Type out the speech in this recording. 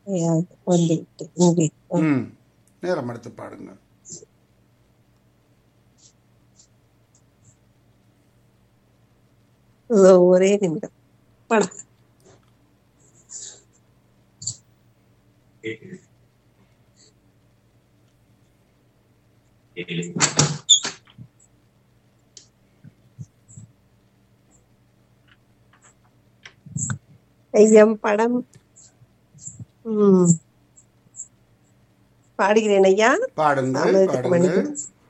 வந்து விட்டு இங்கே ம் நேரம் எடுத்து பாடுங்க இதோ ஒரே நிமிடம் படம் ஐயம் படம் ம் பாடுகிறேன் ஐயா பாடுங்கள் தாமதத்துக்கு பாடுங்கள் மன்னிக்கணும்.